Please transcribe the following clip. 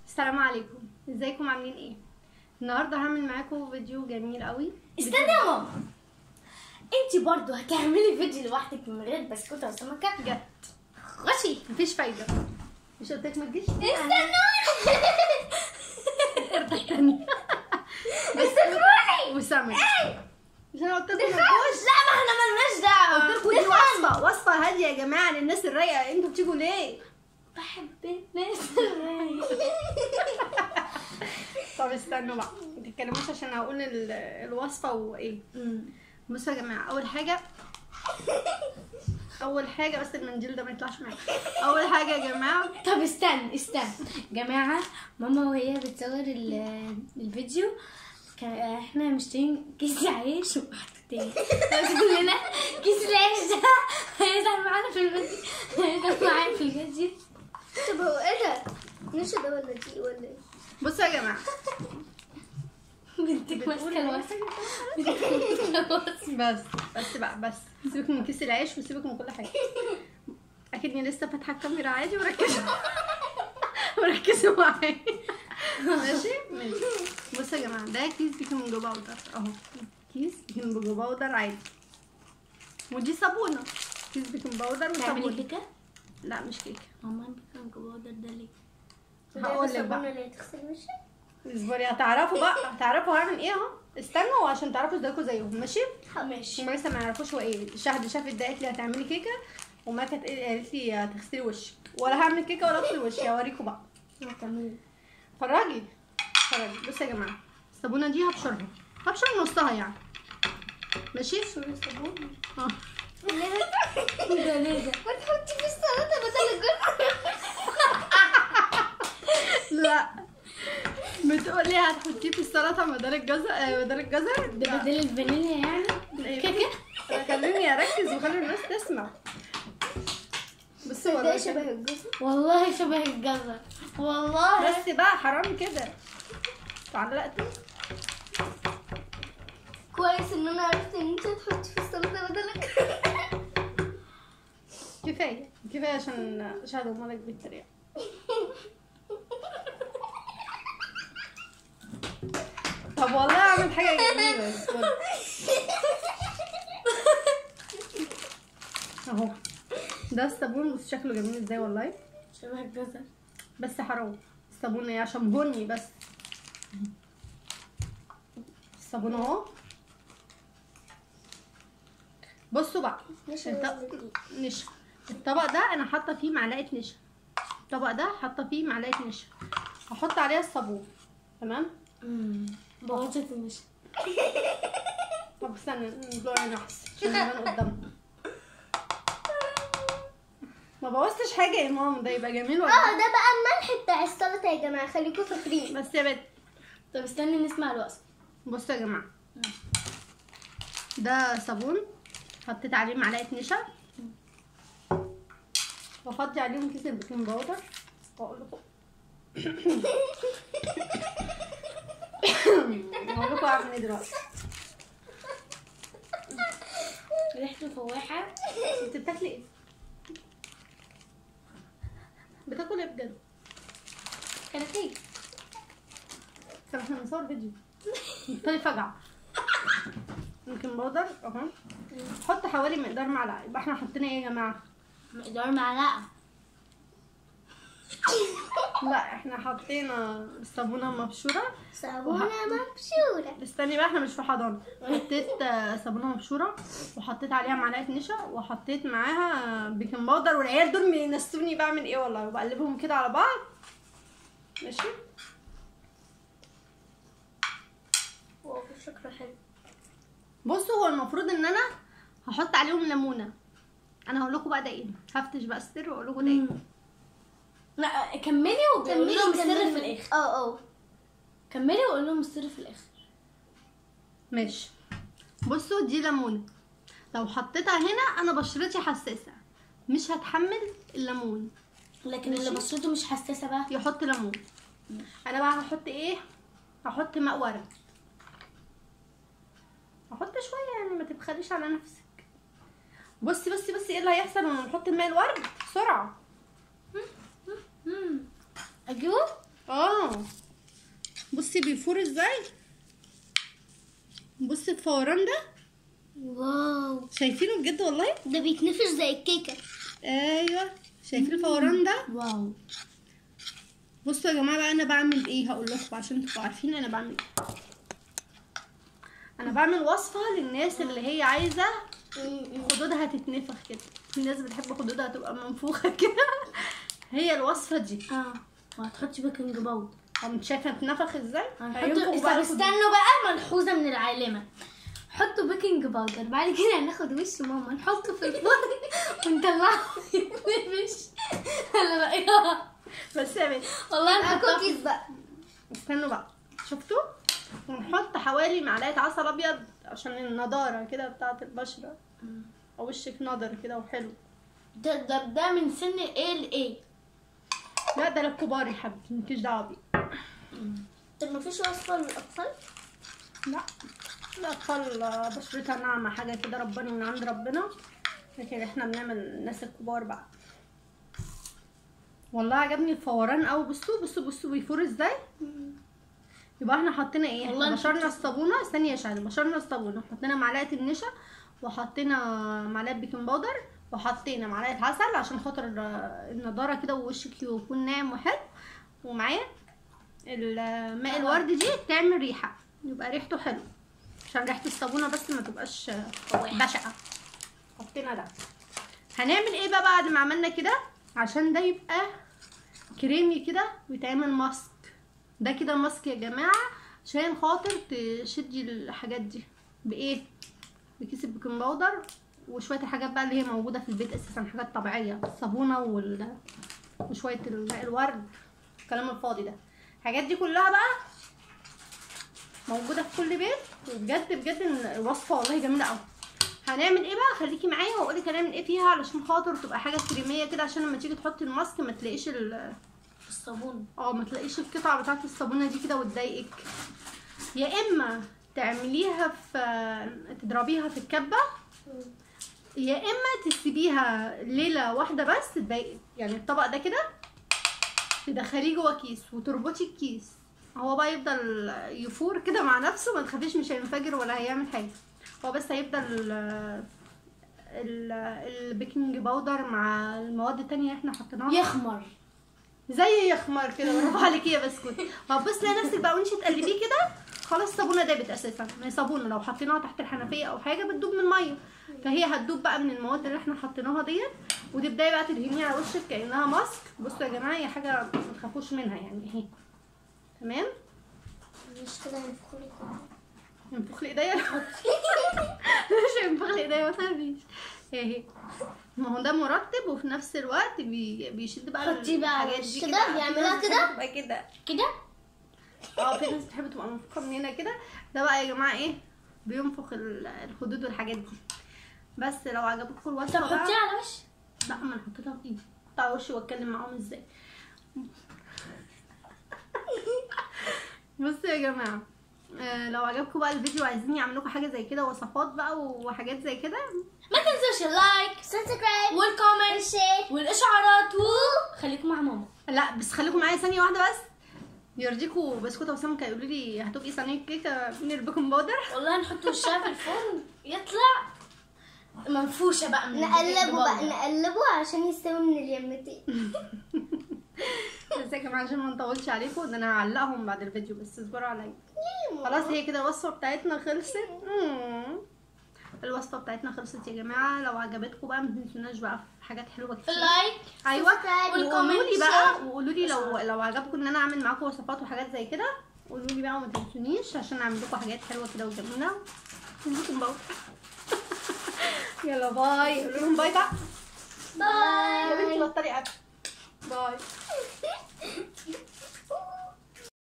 السلام عليكم ازيكم عاملين ايه النهارده هعمل معاكم فيديو جميل قوي استني يا ماما انت برضو هتعملي فيديو لوحدك من غير بسكوته وسمكه جت خشي مفيش فايده مش قلت لك ما تجيش استنوني تاني استنوني وسمك مش انا قلت لكم ما تجوش لا ما احنا ملناش دعوه قلت لكم دي نفهم. وصفه وصفه هاديه يا جماعه للناس الرايقه انتوا بتيجوا ليه بحب الناس الرايقة. طب استنوا بقى ما تتكلموش عشان هقول ال- الوصفه وايه أمم. بصوا يا جماعه اول حاجه اول حاجه بس المنديل ده ما يطلعش معايا اول حاجه يا جماعه طب استنى استنى جماعة ماما وهي بتصور ال- الفيديو كان احنا مشترين كيس عيش وحطيتين بس كلنا كيس العيش ده هيظهر معانا في الفيديو هيظهر معانا في الفيديو طب هو ايه ده؟ نشا ده ولا دي ولا ايه؟ بصوا يا جماعه بنتك ماسكة الوصفة بنتك ماسكة الوصفة بس بس بقى بس سيبك من كيس العيش وسيبك من كل حاجه اكني لسه فاتحه الكاميرا عادي وركزوا وركزوا معايا ماشي ماشي بصوا يا جماعه ده كيس بيكنج باودر اهو كيس بيكنج باودر عادي ودي صابونه كيس بيكنج باودر تعملي وصابونه كيكة؟ لا مش كيكه ماما بيكنج باودر ده ليه؟ هقول لك بقى. اللي تغسل وشك اصبري هتعرفوا بقى هتعرفوا هعمل ايه اهو استنوا عشان تعرفوا ازيكم زيهم ماشي ماشي هما لسه ما يعرفوش هو ايه شهد شافت ده قالت لي هتعملي كيكه وما كانت قالت لي هتغسلي وشك ولا هعمل كيكه ولا اغسل وشي هوريكم بقى هتعملي فرجي فرجي بصوا يا جماعه الصابونه دي هبشرها هبشر نصها يعني ماشي صابون اه ده ليه ده؟ ما تحطي في السلطه بدل الجزر لا بتقولي هتحطيه في السلطه بدل الجزر آه، بدل الجزر ده بدل الفانيليا يعني؟ لا. كيكة؟ خليني اركز وخلي الناس تسمع بصوا ده والله شبه كده. الجزر والله شبه الجزر والله بس بقى حرام كده تعلقتي كويس ان انا عرفت ان انت تحطي في السلطه بدل الجزر كفايه كفايه عشان شهد امالك بالطريقه طب والله اعمل حاجه جميله اصبري. اهو ده الصابون بص شكله جميل ازاي والله شبه الجزر بس حرام الصابون ايه عشان بني بس الصابون اهو بصوا بقى نشا الط- ولا دي؟ نشا الطبق ده انا حاطه فيه معلقه نشا الطبق ده حاطه فيه معلقه نشا هحط عليها الصابون تمام بوظت المشي طب استنى ندلق نحس عشان يبان قدامنا ما بوظتش حاجه يا ماما ده يبقى جميل ولا اه ده بقى الملح بتاع السلطه يا جماعه خليكم فاكرين بس يا بنت طب استني نسمع الوصفة بصوا يا جماعه ده صابون حطيت عليه معلقه نشا وافضي عليهم كيس البيكنج باودر واقول لكم اقول لكم اعمل ايه دلوقتي ريحته فواحة انت بتاكلي ايه بتاكل ايه بجد كنتيجة كان احنا بنصور فيديو طيب فجعه يمكن باودر اهو حط حوالي مقدار معلقه يبقى احنا حطينا ايه يا جماعه مقدار معلقة لا احنا حطينا الصابونه مبشوره صابونه مبشوره استني بقى احنا مش في حضانه حطيت آه، صابونه مبشوره وحطيت عليها معلقه نشا وحطيت معاها بيكنج باودر والعيال دول بينسوني بعمل ايه والله وبقلبهم كده على بعض ماشي واو شكله حلو بصوا هو المفروض ان انا هحط عليهم ليمونه انا هقول لكم بقى ده ايه هفتش بقى السر واقول لكم ده ايه لا كملي وقولي كملي لهم السر كملي. في الاخر اه اه كملي وقولي لهم السر في الاخر ماشي بصوا دي ليمونه لو حطيتها هنا انا بشرتي حساسه مش هتحمل الليمون لكن اللي ماشي. بشرته مش حساسة بقى يحط ليمون انا بقى هحط ايه هحط ماء ورد هحط شويه يعني ما تبخليش على نفسك بصي بصي بصي ايه اللي هيحصل لما نحط الماء الورد بسرعه اجيبه اه بصي بيفور ازاي بصي الفوران ده واو شايفينه بجد والله ده بيتنفش زي الكيكة ايوه شايفين الفوران ده واو بصوا يا جماعه بقى انا بعمل ايه هقول لكم عشان تبقوا عارفين انا بعمل ايه انا بعمل وصفه للناس اللي هي عايزه خدودها تتنفخ كده في ناس بتحب خدودها تبقى منفوخه كده هي الوصفه دي اه وهتحطي بيكنج باودر قمت شايفه اتنفخ ازاي هنحط هينفخ طب بقى استنوا بقى ملحوظه من العالمه حطوا بيكنج باودر بعد كده هناخد وش ماما نحطه في الفرن ونطلعه يتنفش على رايها بس يا بنت والله نحطه كوكيز بقى استنوا بقى شفتوا ونحط حوالي معلقه عسل ابيض عشان النضاره كده بتاعه البشره او وشك نضر كده وحلو ده ده ده من سن ايه لايه لا ده للكبار يا حبيبتي مالكيش دعوه بيه طب مفيش وصفة للأطفال؟ لا الأطفال بشرتها ناعمة حاجة كده ربنا من عند ربنا لكن احنا بنعمل الناس الكبار بقى والله عجبني الفوران أوي بصوا بصوا بصوا بيفور ازاي يبقى احنا حطينا ايه والله احنا أنا بشرنا الصابونة ثانية يا شهد بشرنا الصابونة حطينا معلقة النشا وحطينا معلقة بيكنج باودر وحطينا معلقة عسل عشان خاطر النضارة كده ووشك يكون ناعم وحلو ومعاه الماء الورد دي تعمل ريحة يبقى ريحته حلو عشان ريحة الصابونة بس ما تبقاش بشعة حطينا ده هنعمل ايه بقى بعد ما عملنا كده عشان ده يبقى كريمي كده ويتعمل ماسك ده كده ماسك يا جماعة عشان خاطر تشدي الحاجات دي بايه بكيس البيكنج باودر وشوية الحاجات بقى اللي هي موجودة في البيت اساسا حاجات طبيعية الصابونة وال... وشوية الماء الورد الكلام الفاضي ده الحاجات دي كلها بقى موجوده في كل بيت وبجد بجد إن الوصفه والله جميله قوي هنعمل ايه بقى خليكي معايا واقول لك هنعمل ايه فيها علشان خاطر تبقى حاجه كريميه كده عشان لما تيجي تحطي الماسك ما تلاقيش ال الصابون اه ما تلاقيش القطعه بتاعه الصابونه دي كده وتضايقك يا اما تعمليها في تضربيها في الكبه يا اما تسيبيها ليله واحده بس تضايق يعني الطبق ده كده تدخليه جوه كيس وتربطي الكيس هو بقى يفضل يفور كده مع نفسه ما تخافيش مش هينفجر ولا هيعمل حاجه هو بس هيفضل ال- ال- البيكنج باودر مع المواد التانية اللي احنا حطيناها يخمر زي يخمر كده برافو عليكي يا بسكوت هتبص تلاقي نفسك بقى وانت تقلبيه كده خلاص الصابونه دابت اساسا ما هي صابونه لو حطيناها تحت الحنفيه او حاجه بتدوب من الميه فهي هتدوب بقى من المواد اللي احنا حطيناها ديت وتبداي بقى تدهنيها على وشك كانها ماسك بصوا يا جماعه هي حاجه ما تخافوش منها يعني اهي تمام مش كده هنفخر كده ينفخ لي ايديا مش هينفخ لي ايديا ما تخافيش اهي ما هو ده مرطب وفي نفس الوقت بي... بيشد بقى حطيه بقى الحاجات دي كده، في بيعملها ناس كده؟ بتحب تبقى كده كده اه في ناس بتحب تبقى منفوخه من هنا كده ده بقى يا جماعه ايه بينفخ ال- الخدود والحاجات دي بس لو عجبتكم الوصفه طب بقى حطيها على وش لا ما انا حطيتها في ايدي اقطع وشي واتكلم معاهم ازاي بصوا يا جماعه آه لو عجبكم بقى الفيديو عايزين يعملوا لكم حاجه زي كده وصفات بقى وحاجات زي كده ما تنسوش اللايك سبسكرايب والكومنت شير والاشعارات وخليكم مع ماما لا بس خليكم معايا ثانيه واحده بس يرضيكوا بسكوته وسمكه يقولوا لي هتبقي صينيه كيكه من البيكنج باودر والله نحط وشها في الفرن يطلع منفوشه بقى من نقلبه بقى البيكنج نقلبه عشان يستوي من اليمتين بس يا جماعه عشان ما نطولش عليكم ده انا هعلقهم بعد الفيديو بس اصبروا عليا خلاص هي كده الوصفه بتاعتنا خلصت مم. الوصفه بتاعتنا خلصت يا جماعه لو عجبتكم بقى ما تنسوناش بقى في حاجات حلوه كتير اللايك ايوه subscribe وقولوا لي والكومنت بقى share. وقولوا لي لو لو عجبكم ان انا اعمل معاكم وصفات وحاجات زي كده قولوا لي بقى وما تنسونيش عشان اعمل لكم حاجات حلوه كده وجميله نشوفكم بقى يلا باي قولوا لهم باي بقى يا بنتي باي بطلي اكل باي